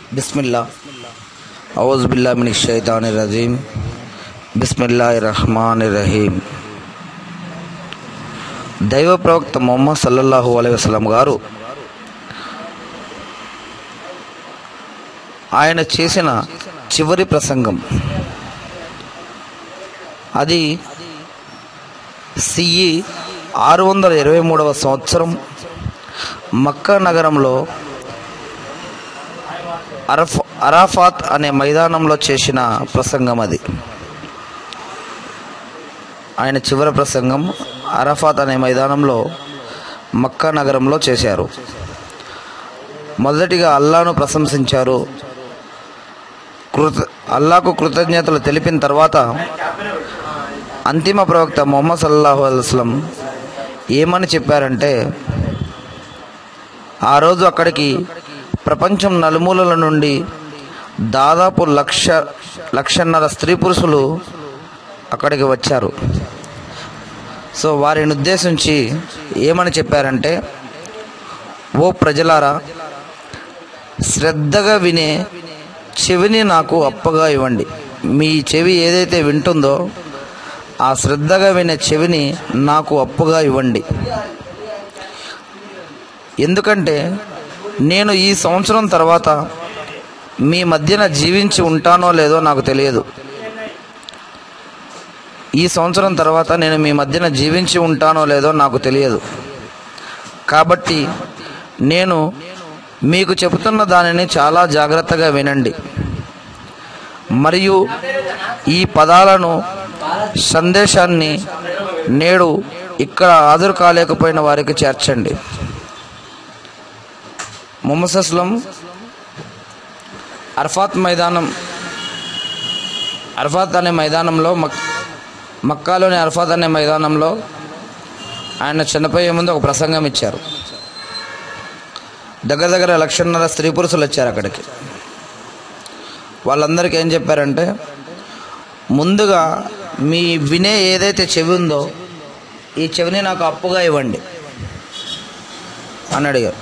బిస్మిల్లా ఔజ్ బిల్లా మిని షైతాని రజీం బిస్మిల్లా రహమాన్ రహీం దైవ ప్రవక్త మొహమ్మద్ సల్లల్లాహు అలైహి వసల్లం గారు ఆయన చేసిన చివరి ప్రసంగం అది సిఈ ఆరు వందల ఇరవై మూడవ సంవత్సరం మక్కా నగరంలో అరఫ్ అరాఫాత్ అనే మైదానంలో చేసిన ప్రసంగం అది ఆయన చివరి ప్రసంగం అరఫాత్ అనే మైదానంలో మక్కా నగరంలో చేశారు మొదటిగా అల్లాను ప్రశంసించారు కృత అల్లాకు కృతజ్ఞతలు తెలిపిన తర్వాత అంతిమ ప్రవక్త మొహమ్మద్ సల్లాహు అల్స్లం ఏమని చెప్పారంటే ఆ రోజు అక్కడికి ప్రపంచం నలుమూలల నుండి దాదాపు లక్ష లక్షన్నర స్త్రీ పురుషులు అక్కడికి వచ్చారు సో వారిని ఉద్దేశించి ఏమని చెప్పారంటే ఓ ప్రజలారా శ్రద్ధగా వినే చెవిని నాకు అప్పగా ఇవ్వండి మీ చెవి ఏదైతే వింటుందో ఆ శ్రద్ధగా వినే చెవిని నాకు అప్పుగా ఇవ్వండి ఎందుకంటే నేను ఈ సంవత్సరం తర్వాత మీ మధ్యన జీవించి ఉంటానో లేదో నాకు తెలియదు ఈ సంవత్సరం తర్వాత నేను మీ మధ్యన జీవించి ఉంటానో లేదో నాకు తెలియదు కాబట్టి నేను మీకు చెబుతున్న దానిని చాలా జాగ్రత్తగా వినండి మరియు ఈ పదాలను సందేశాన్ని నేడు ఇక్కడ హాజరు కాలేకపోయిన వారికి చేర్చండి ముహమ్మద్ అస్లం అర్ఫాత్ మైదానం అర్ఫాత్ అనే మైదానంలో మక్ మక్కాలోని అర్ఫాత్ అనే మైదానంలో ఆయన చనిపోయే ముందు ఒక ప్రసంగం ఇచ్చారు దగ్గర దగ్గర లక్షన్నర స్త్రీ పురుషులు వచ్చారు అక్కడికి వాళ్ళందరికీ ఏం చెప్పారంటే ముందుగా మీ వినే ఏదైతే చెవి ఉందో ఈ చెవిని నాకు అప్పుగా ఇవ్వండి అని అడిగారు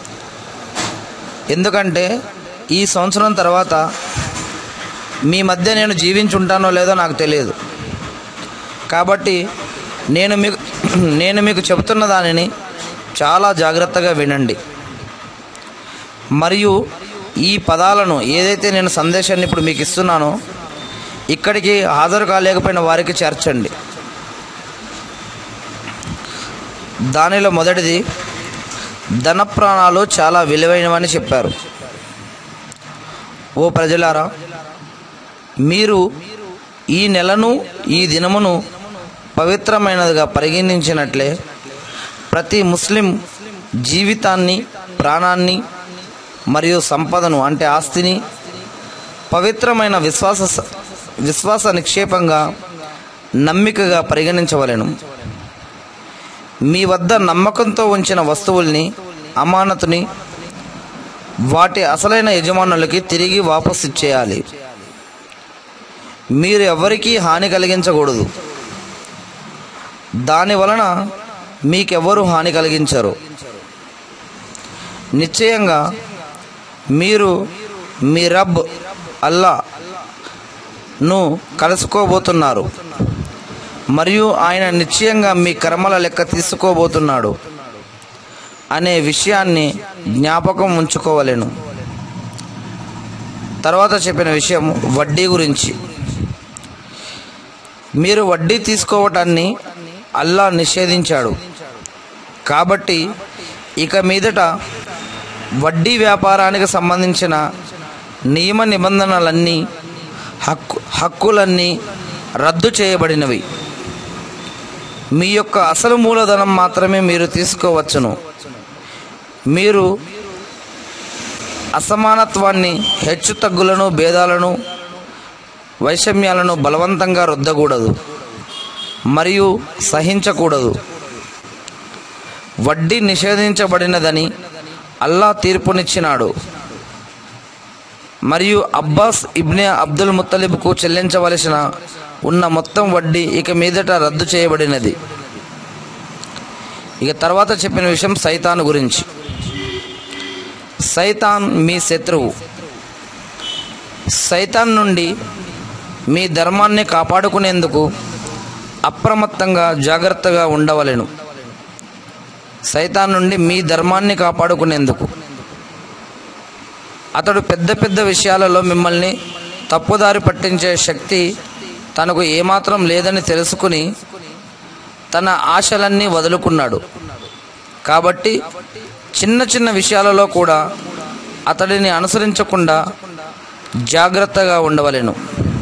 ఎందుకంటే ఈ సంవత్సరం తర్వాత మీ మధ్య నేను జీవించి ఉంటానో లేదో నాకు తెలియదు కాబట్టి నేను మీకు నేను మీకు చెబుతున్న దానిని చాలా జాగ్రత్తగా వినండి మరియు ఈ పదాలను ఏదైతే నేను సందేశాన్ని ఇప్పుడు మీకు ఇస్తున్నానో ఇక్కడికి హాజరు కాలేకపోయిన వారికి చేర్చండి దానిలో మొదటిది ధన ప్రాణాలు చాలా విలువైనవని చెప్పారు ఓ ప్రజలారా మీరు ఈ నెలను ఈ దినమును పవిత్రమైనదిగా పరిగణించినట్లే ప్రతి ముస్లిం జీవితాన్ని ప్రాణాన్ని మరియు సంపదను అంటే ఆస్తిని పవిత్రమైన విశ్వాస విశ్వాస నిక్షేపంగా నమ్మికగా పరిగణించవలెను మీ వద్ద నమ్మకంతో ఉంచిన వస్తువుల్ని అమానతుని వాటి అసలైన యజమానులకి తిరిగి వాపసు ఇచ్చేయాలి మీరు ఎవరికీ హాని కలిగించకూడదు దాని వలన మీకెవ్వరూ హాని కలిగించరు నిశ్చయంగా మీరు మీ రబ్ అల్లా ను కలుసుకోబోతున్నారు మరియు ఆయన నిశ్చయంగా మీ కర్మల లెక్క తీసుకోబోతున్నాడు అనే విషయాన్ని జ్ఞాపకం ఉంచుకోవలేను తర్వాత చెప్పిన విషయం వడ్డీ గురించి మీరు వడ్డీ తీసుకోవటాన్ని అల్లా నిషేధించాడు కాబట్టి ఇక మీదట వడ్డీ వ్యాపారానికి సంబంధించిన నియమ నిబంధనలన్నీ హక్కు హక్కులన్నీ రద్దు చేయబడినవి మీ యొక్క అసలు మూలధనం మాత్రమే మీరు తీసుకోవచ్చును మీరు అసమానత్వాన్ని హెచ్చుతగ్గులను భేదాలను వైషమ్యాలను బలవంతంగా రుద్దకూడదు మరియు సహించకూడదు వడ్డీ నిషేధించబడినదని అల్లా తీర్పునిచ్చినాడు మరియు అబ్బాస్ ఇబ్నే అబ్దుల్ ముత్తలిబ్కు చెల్లించవలసిన ఉన్న మొత్తం వడ్డీ ఇక మీదట రద్దు చేయబడినది ఇక తర్వాత చెప్పిన విషయం సైతాన్ గురించి సైతాన్ మీ శత్రువు సైతాన్ నుండి మీ ధర్మాన్ని కాపాడుకునేందుకు అప్రమత్తంగా జాగ్రత్తగా ఉండవలెను సైతాన్ నుండి మీ ధర్మాన్ని కాపాడుకునేందుకు అతడు పెద్ద పెద్ద విషయాలలో మిమ్మల్ని తప్పుదారి పట్టించే శక్తి తనకు ఏమాత్రం లేదని తెలుసుకుని తన ఆశలన్నీ వదులుకున్నాడు కాబట్టి చిన్న చిన్న విషయాలలో కూడా అతడిని అనుసరించకుండా జాగ్రత్తగా ఉండవలెను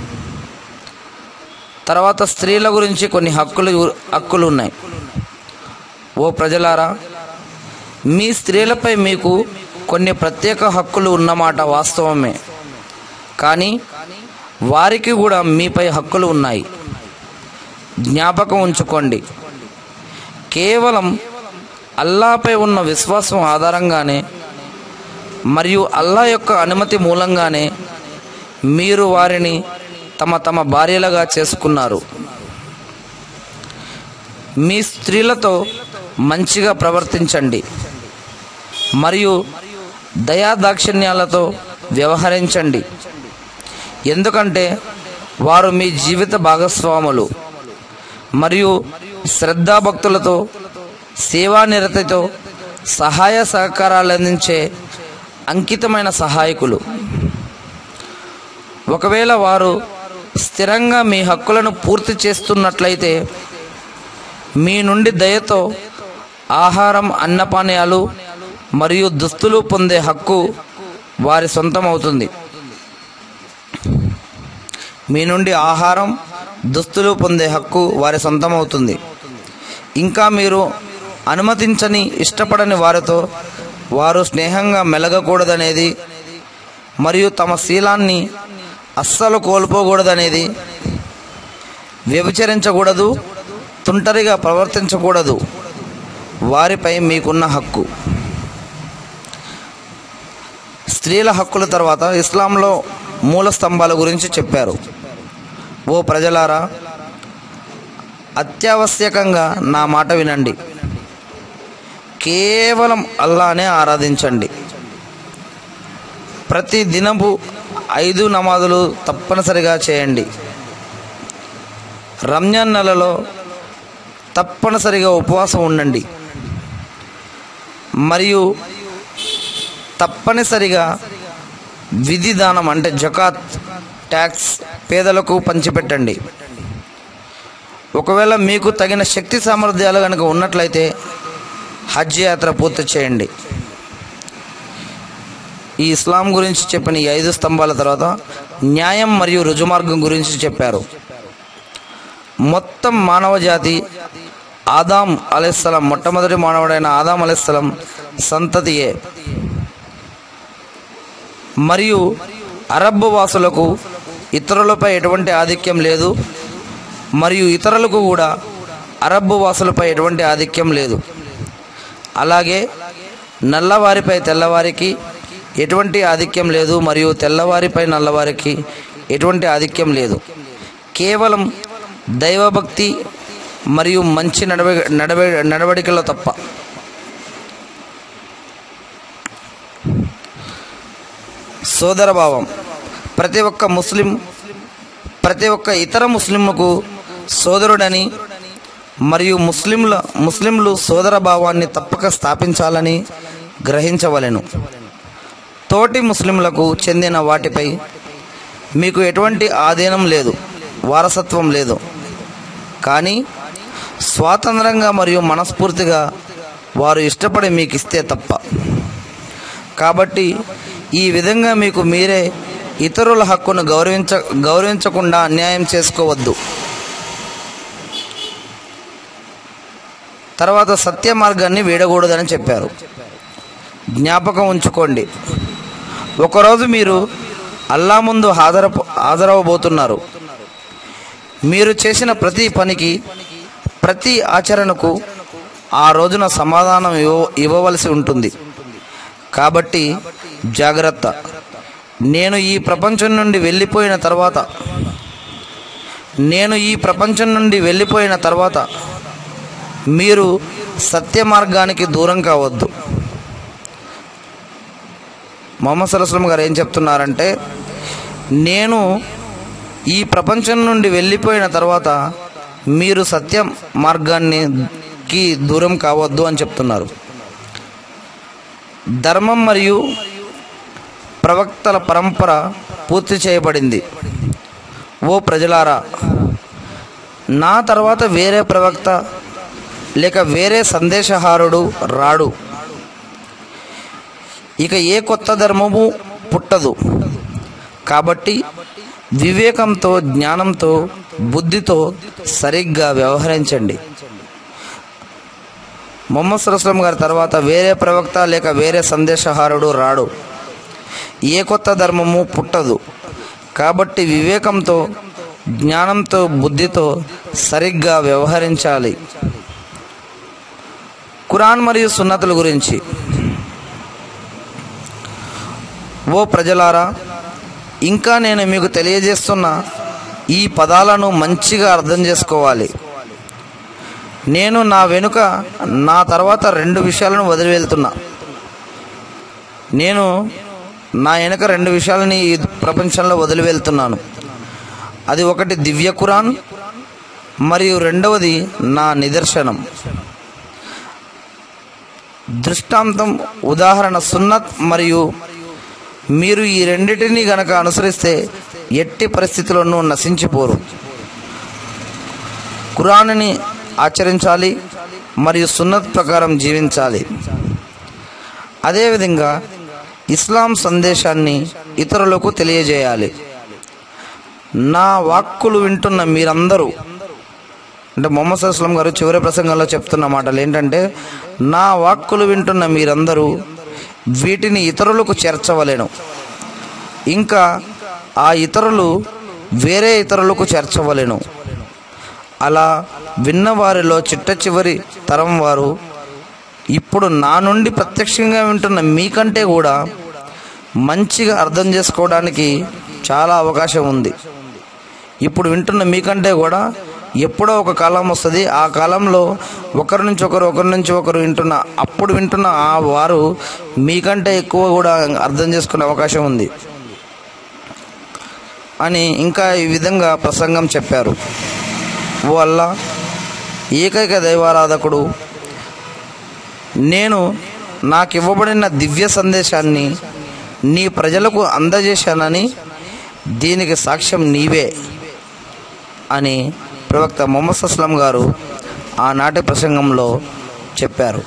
తర్వాత స్త్రీల గురించి కొన్ని హక్కులు హక్కులు ఉన్నాయి ఓ ప్రజలారా మీ స్త్రీలపై మీకు కొన్ని ప్రత్యేక హక్కులు ఉన్నమాట వాస్తవమే కానీ వారికి కూడా మీపై హక్కులు ఉన్నాయి జ్ఞాపకం ఉంచుకోండి కేవలం అల్లాపై ఉన్న విశ్వాసం ఆధారంగానే మరియు అల్లా యొక్క అనుమతి మూలంగానే మీరు వారిని తమ తమ భార్యలుగా చేసుకున్నారు మీ స్త్రీలతో మంచిగా ప్రవర్తించండి మరియు దయాదాక్షిణ్యాలతో వ్యవహరించండి ఎందుకంటే వారు మీ జీవిత భాగస్వాములు మరియు శ్రద్ధాభక్తులతో సేవానిరతితో సహాయ సహకారాలు అందించే అంకితమైన సహాయకులు ఒకవేళ వారు స్థిరంగా మీ హక్కులను పూర్తి చేస్తున్నట్లయితే మీ నుండి దయతో ఆహారం అన్నపానీయాలు మరియు దుస్తులు పొందే హక్కు వారి సొంతం అవుతుంది మీ నుండి ఆహారం దుస్తులు పొందే హక్కు వారి సొంతం అవుతుంది ఇంకా మీరు అనుమతించని ఇష్టపడని వారితో వారు స్నేహంగా మెలగకూడదనేది మరియు తమ శీలాన్ని అస్సలు కోల్పోకూడదనేది వ్యభిచరించకూడదు తుంటరిగా ప్రవర్తించకూడదు వారిపై మీకున్న హక్కు స్త్రీల హక్కుల తర్వాత ఇస్లాంలో మూల స్తంభాల గురించి చెప్పారు ఓ ప్రజలారా అత్యావశ్యకంగా నా మాట వినండి కేవలం అల్లానే ఆరాధించండి ప్రతి దినపు ఐదు నమాజులు తప్పనిసరిగా చేయండి రంజాన్ నెలలో తప్పనిసరిగా ఉపవాసం ఉండండి మరియు తప్పనిసరిగా విధి దానం అంటే జకాత్ ట్యాక్స్ పేదలకు పంచిపెట్టండి ఒకవేళ మీకు తగిన శక్తి సామర్థ్యాలు కనుక ఉన్నట్లయితే హజ్ యాత్ర పూర్తి చేయండి ఈ ఇస్లాం గురించి చెప్పిన ఈ ఐదు స్తంభాల తర్వాత న్యాయం మరియు రుజుమార్గం గురించి చెప్పారు మొత్తం మానవ జాతి ఆదాం అలెస్సలం మొట్టమొదటి మానవుడైన ఆదాం అలెస్సలం సంతతియే మరియు అరబ్ వాసులకు ఇతరులపై ఎటువంటి ఆధిక్యం లేదు మరియు ఇతరులకు కూడా అరబ్ వాసులపై ఎటువంటి ఆధిక్యం లేదు అలాగే నల్లవారిపై తెల్లవారికి ఎటువంటి ఆధిక్యం లేదు మరియు తెల్లవారిపై నల్లవారికి ఎటువంటి ఆధిక్యం లేదు కేవలం దైవభక్తి మరియు మంచి నడవ నడవ నడవడికలో తప్ప సోదరభావం ప్రతి ఒక్క ముస్లిం ప్రతి ఒక్క ఇతర ముస్లింలకు సోదరుడని మరియు ముస్లింల ముస్లింలు సోదర భావాన్ని తప్పక స్థాపించాలని గ్రహించవలెను తోటి ముస్లింలకు చెందిన వాటిపై మీకు ఎటువంటి ఆధీనం లేదు వారసత్వం లేదు కానీ స్వాతంత్రంగా మరియు మనస్ఫూర్తిగా వారు ఇష్టపడి మీకు ఇస్తే తప్ప కాబట్టి ఈ విధంగా మీకు మీరే ఇతరుల హక్కును గౌరవించ గౌరవించకుండా అన్యాయం చేసుకోవద్దు తర్వాత సత్య మార్గాన్ని వీడకూడదని చెప్పారు జ్ఞాపకం ఉంచుకోండి ఒకరోజు మీరు అల్లా ముందు హాజర హాజరవబోతున్నారు మీరు చేసిన ప్రతి పనికి ప్రతి ఆచరణకు ఆ రోజున సమాధానం ఇవ్వ ఇవ్వవలసి ఉంటుంది కాబట్టి జాగ్రత్త నేను ఈ ప్రపంచం నుండి వెళ్ళిపోయిన తర్వాత నేను ఈ ప్రపంచం నుండి వెళ్ళిపోయిన తర్వాత మీరు సత్య మార్గానికి దూరం కావద్దు మొహమ్మద్ సరస్లం గారు ఏం చెప్తున్నారంటే నేను ఈ ప్రపంచం నుండి వెళ్ళిపోయిన తర్వాత మీరు సత్యం మార్గానికి దూరం కావద్దు అని చెప్తున్నారు ధర్మం మరియు ప్రవక్తల పరంపర పూర్తి చేయబడింది ఓ ప్రజలారా నా తర్వాత వేరే ప్రవక్త లేక వేరే సందేశహారుడు రాడు ఇక ఏ కొత్త ధర్మము పుట్టదు కాబట్టి వివేకంతో జ్ఞానంతో బుద్ధితో సరిగ్గా వ్యవహరించండి మొహమ్మద్ సరస్లం గారి తర్వాత వేరే ప్రవక్త లేక వేరే సందేశహారుడు రాడు ఏ కొత్త ధర్మము పుట్టదు కాబట్టి వివేకంతో జ్ఞానంతో బుద్ధితో సరిగ్గా వ్యవహరించాలి ఖురాన్ మరియు సున్నతుల గురించి ఓ ప్రజలారా ఇంకా నేను మీకు తెలియజేస్తున్న ఈ పదాలను మంచిగా అర్థం చేసుకోవాలి నేను నా వెనుక నా తర్వాత రెండు విషయాలను వదిలి వెళ్తున్నా నేను నా వెనుక రెండు విషయాలని ఈ ప్రపంచంలో వదిలి వెళ్తున్నాను అది ఒకటి దివ్య ఖురాన్ మరియు రెండవది నా నిదర్శనం దృష్టాంతం ఉదాహరణ సున్నత్ మరియు మీరు ఈ రెండిటిని గనక అనుసరిస్తే ఎట్టి పరిస్థితులను నశించిపోరు ఖురాన్ని ఆచరించాలి మరియు సున్నత్ ప్రకారం జీవించాలి అదేవిధంగా ఇస్లాం సందేశాన్ని ఇతరులకు తెలియజేయాలి నా వాక్కులు వింటున్న మీరందరూ అంటే మొహమ్మద్ అస్లం గారు చివరి ప్రసంగంలో చెప్తున్న మాటలు ఏంటంటే నా వాక్కులు వింటున్న మీరందరూ వీటిని ఇతరులకు చేర్చవలేను ఇంకా ఆ ఇతరులు వేరే ఇతరులకు చేర్చవలేను అలా విన్నవారిలో చిట్ట చివరి తరం వారు ఇప్పుడు నా నుండి ప్రత్యక్షంగా వింటున్న మీకంటే కూడా మంచిగా అర్థం చేసుకోవడానికి చాలా అవకాశం ఉంది ఇప్పుడు వింటున్న మీకంటే కూడా ఎప్పుడో ఒక కాలం వస్తుంది ఆ కాలంలో ఒకరి నుంచి ఒకరు ఒకరి నుంచి ఒకరు వింటున్న అప్పుడు వింటున్న ఆ వారు మీకంటే ఎక్కువ కూడా అర్థం చేసుకునే అవకాశం ఉంది అని ఇంకా ఈ విధంగా ప్రసంగం చెప్పారు ఓ అల్లా ఏకైక దైవారాధకుడు నేను నాకు ఇవ్వబడిన దివ్య సందేశాన్ని నీ ప్రజలకు అందజేశానని దీనికి సాక్ష్యం నీవే అని ప్రవక్త మొహమ్మద్ అస్లం గారు ఆనాటి ప్రసంగంలో చెప్పారు